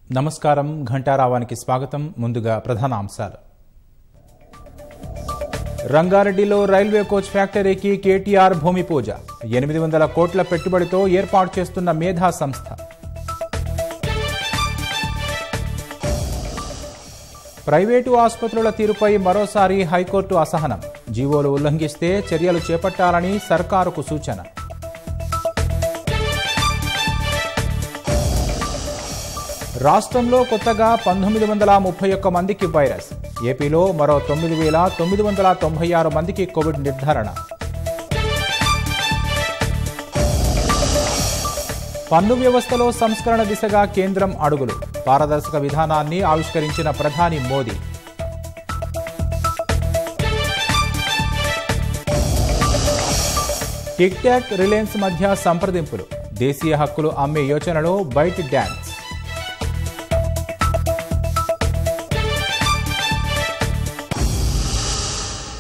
నమస్కారం ఘంటారావానికి స్వాగతం ముందుగా ప్రధాన అంశాలు రంగారెడ్డిలో రైల్వే కోచ్ ఫ్యాక్టరీకి కేటీఆర్ భూమి పూజ ఎనిమిది వందల కోట్ల పెట్టుబడితో ఏర్పాటు చేస్తున్న మేధా సంస్థ ప్రైవేటు ఆసుపత్రుల తీరుపై మరోసారి హైకోర్టు అసహనం జీవోలు ఉల్లంఘిస్తే చర్యలు చేపట్టాలని సర్కారుకు సూచన రాష్ట్రంలో కొత్తగా పంతొమ్మిది వందల ముప్పై ఒక్క మందికి వైరస్ ఏపీలో మరో తొమ్మిది వేల తొమ్మిది వందల తొంభై ఆరు మందికి కోవిడ్ నిర్ధారణ పన్ను వ్యవస్థలో సంస్కరణ దిశగా కేంద్రం అడుగులు పారదర్శక విధానాన్ని ఆవిష్కరించిన ప్రధాని మోదీ టిక్ టాక్ రిలయన్స్ మధ్య సంప్రదింపులు దేశీయ హక్కులు అమ్మే యోచనలో బైట్ డ్యాన్స్